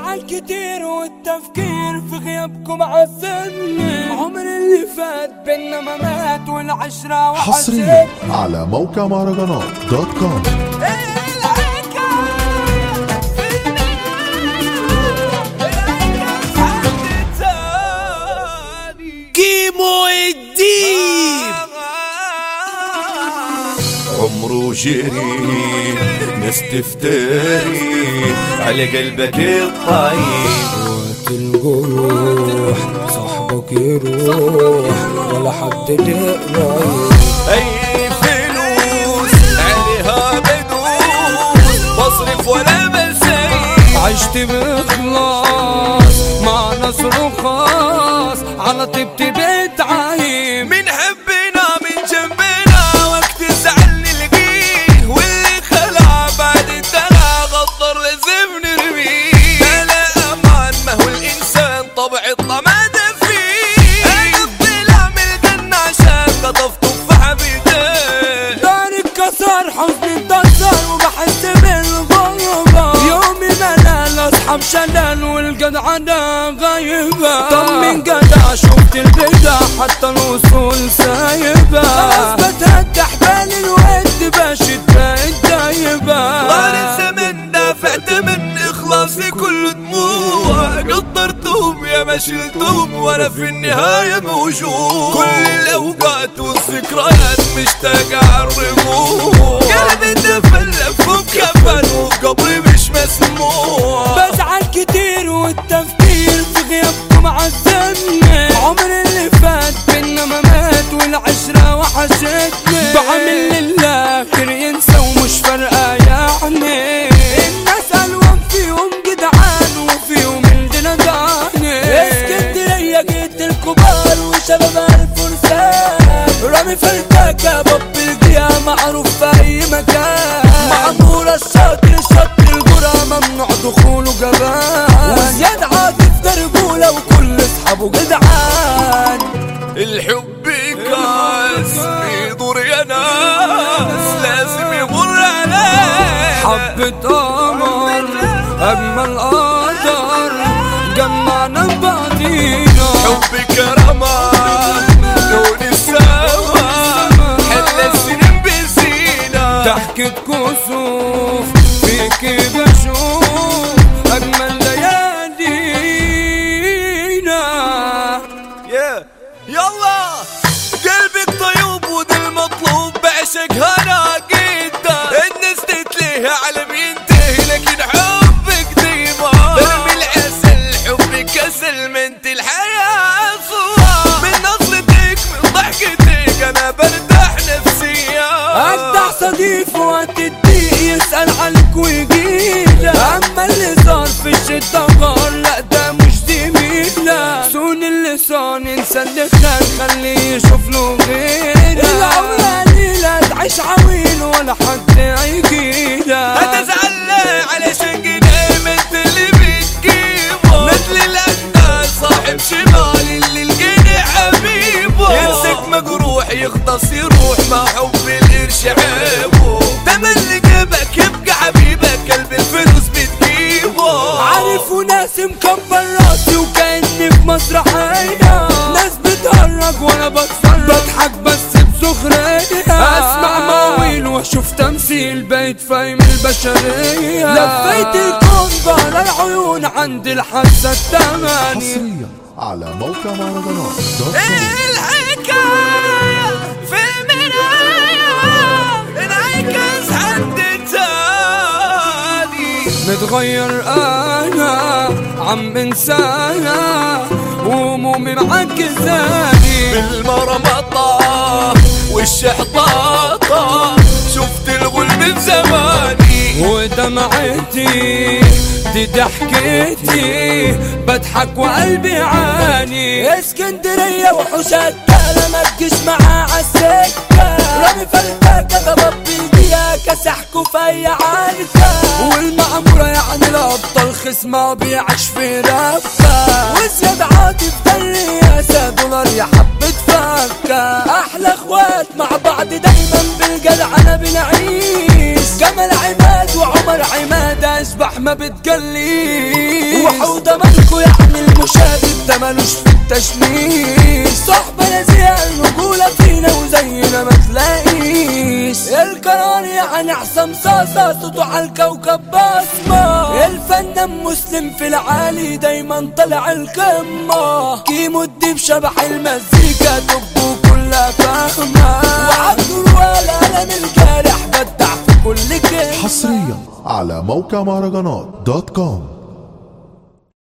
بزعل كتير والتفكير في غيابكم عذبني عمر اللي فات بينا ما مات والعشرة حصريا على موقع مهرجانات دوت كوم كيمو الديب عمره جري ناس تفتري على قلبك الطيب وقت الجروح صاحبك يروح ولا حد تقرب اي فلوس عليها بدوس بصرف ولا بسيب عشت بإخلاص مع ناس رخاص على طيبتي بتعايم من حبنا من جنبنا وقت زعل نلقيه واللي خلع بعد الدلع غدر لازم نرميه لا لا امان ما هو الانسان طبع الطمع فيه انا الظلام الجنة عشان قطف تفاحة بيديه داري اتكسر حزني اتكسر وبحس بالغربة يومي ملل اصحاب شلل والجدعنة غايبة طمن جدع شفت البدع حتى الوصول سايبة خلاص بتهدح بالي الود باشد بقت دايبة طار الزمن دافعت من اخلاصي كل دموع قدرتهم يا ما شلتهم وانا في النهاية موجود كل الاوقات والذكريات مشتاق اعرفوه قلبي تفلف وكفن وقبري مش مسموع بزعل كتير والتفكير في غيابكم عذبني عمر اللي فات بينا ما مات والعشرة وحشتني بعمل للآخر ينسى ومش فارقة يعني الناس ألوان فيهم جدعان وفيهم الجنداني اسكندرية جيت الكبار وشباب الفرسان رامي فلتاكة باب الجيا معروف في أي مكان معمورة الشاطر شط القرى ممنوع دخوله جبان وزياد عاطف ده رجولة وكل اصحابه جدعان الحب كاس بيدور يا ناس لازم يمر عليه حبة قمر أجمل قدر جمعنا ببعضينا حب كرامة لون السما حل السنين بزينة ضحكة كسوف فيكي بشوف أجمل ليالينا يا يلا قلبك طيوب وده المطلوب بعشق هنا جدا الناس تتلهى على بينتهي لكن حبك ديما برمي العسل حبك كسل منت الحياة صورة من نظرتك من ضحكتك انا برتاح نفسيا أجدع صديق في وقت الضيق يسأل عنك ويجيلك أما اللي صار في الشدة غار لا ده مش زميلك سون اللسان انسى اللي خان خليه يشوف له غيرك العمر قليلة تعيش عويل ولا حد هيجيلك هتزعل ليه علشان جنيه مثل اللي بتجيبه مثل الأندال صاحب شمال اللي الجنيه حبيبه يمسك مجروح يختص يروح ما حب القرش عيبه دم اللي جيبك يبقى حبيبك قلب الفلوس بتجيبه عارف وناس مكبر راسي وكأني في مسرحية ناس بتهرج وانا بتفرج بضحك بس بسخرية اسمع مواويل واشوف تمثيل بقيت فاهم البشرية لفيت الكون بقرا العيون عند الحاسة التمانية حصريا على موقع مهرجانات دوت كوم ايه الحكاية في المراية انعكس حد تاني متغير انا عم انسانا وهمومي معجزاني بالمرمطة والشحطاطة شفت الغل من زماني ودمعتي دي ضحكتي بضحك وقلبي عاني اسكندرية وحوشات ما تجيش معاه عالسكة رامي فلتاكة غضب بيديها كسحكوا في اي عركة والمعمورة يعني الابطال خصمة بيعيش في رفة وزياد عاطف ده الرئاسة دولار يا حبة فكة احلى اخوات مع بعض دايما بالجدعنة بنعيش جمال عماد وعمر عماد اشبح ما بتجليش وحوده مالكو يعني المشاهد ده ملوش في التشميش صحبة لازية الرجولة فينا وزينا ما تلاقيش القرار يعني حسام صاصة صوته على الكوكب بصمة الفنان مسلم في العالي دايما طلع القمة كيمو الديب شبح المزيكا دبه كلها فاهمة وعبدو ولا قلم الجارح بدع في كل كلمة حصريا على موقع مهرجانات دوت كوم